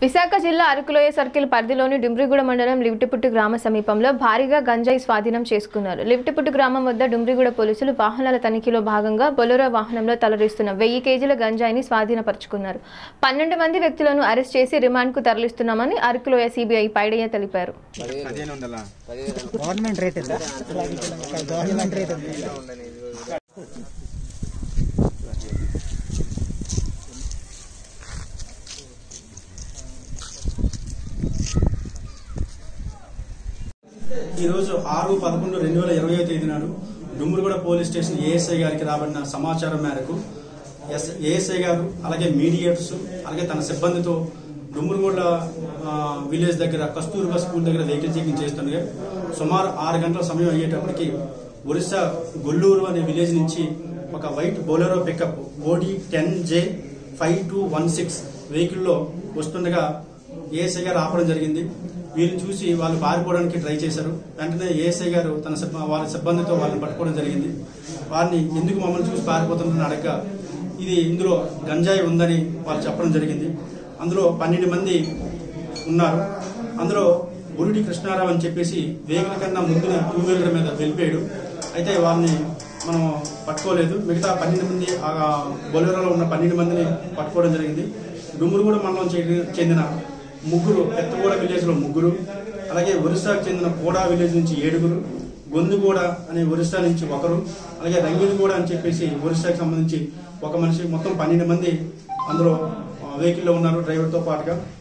విశాఖ జిల్లా అరకులోయ సర్కిల్ పరిధిలోని డుమ్రిగూడ మండలం లివిటిపుట్టు గ్రామ సమీపంలో భారీగా గంజాయి స్వాధీనం చేసుకున్నారు లివిటిపుట్టు గ్రామం వద్ద డుమ్రిగూడ పోలీసులు వాహనాల తనిఖీలో భాగంగా బొలెరో వాహనంలో తలరిస్తున్న వెయ్యి కేజీల గంజాయిని స్వాధీనపరుచుకున్నారు పన్నెండు మంది వ్యక్తులను అరెస్ట్ చేసి రిమాండ్కు తరలిస్తున్నామని అరకులోయ సిబిఐ పైడయ్య తెలిపారు పదిహేను వందల గవర్నమెంట్ రేట్ ఎంత గవర్నమెంట్ రేట్ ఎంత ఈరోజు ఆరు పదకొండు రెండు వేల ఇరవై తేదీ నాడు డుమ్మురుగూడ పోలీస్ స్టేషన్ ఏఎస్ఐ గారికి రాబడిన సమాచారం మేరకు ఎస్ ఏఎస్ఐ గారు అలాగే మీడియేటర్స్ అలాగే తన సిబ్బందితో డుమ్మురుగూడ ఆ, విలేజ్ దగ్గర కస్తూర్బా స్కూల్ దగ్గర వెహికల్ చెకింగ్ చేస్తుండగా సుమారు ఆరు గంటల సమయం అయ్యేటప్పటికి ఒరిస్సా గొల్లూరు అనే విలేజ్ నుంచి ఒక white Bolero pickup OD ten J five two one six వెహికల్లో వస్తుండగా ఏఎస్ఐ గారు ఆపడం జరిగింది వీళ్ళని చూసి వాళ్ళు పారిపోవడానికి ట్రై చేశారు వెంటనే ఏఎస్ఐ గారు తన సిబ్బ- వాళ్ళ సిబ్బందితో వాళ్ళని పట్టుకోవడం జరిగింది వారిని ఎందుకు మమ్మల్ని చూసి పారిపోతున్నారని అడగగా ఇది ఇందులో గంజాయి ఉందని వాళ్ళు చెప్పడం జరిగింది అందులో పన్నెండు మంది ఉన్నారు అందులో బురుడి కృష్ణారావు అని చెప్పేసి వెహికల్ కన్నా ముందున టూ వీలర్ మీద వెళ్ళిపోయాడు అయితే వారిని మనం పట్టుకోలేదు మిగతా పన్నెండు మంది ఆ బొలెరోలో ఉన్న పన్నెండు మందిని పట్టుకోవడం జరిగింది డుమ్మురుగూడ మండలం చెంది- చెందిన ముగ్గురు పెత్తగూడ విలేజ్ లో ముగ్గురు అలాగే ఒరిస్సాకు చెందిన కోడా విలేజ్ నుంచి ఏడుగురు గొందుగూడ అనే ఒరిస్సా నుంచి ఒకరు అలాగే రంగిలిగూడ అని చెప్పేసి ఒరిస్సాకి సంబంధించి ఒక మనిషి మొత్తం పన్నెండు మంది అందులో వెహికల్లో ఉన్నారు డ్రైవర్తో పాటుగా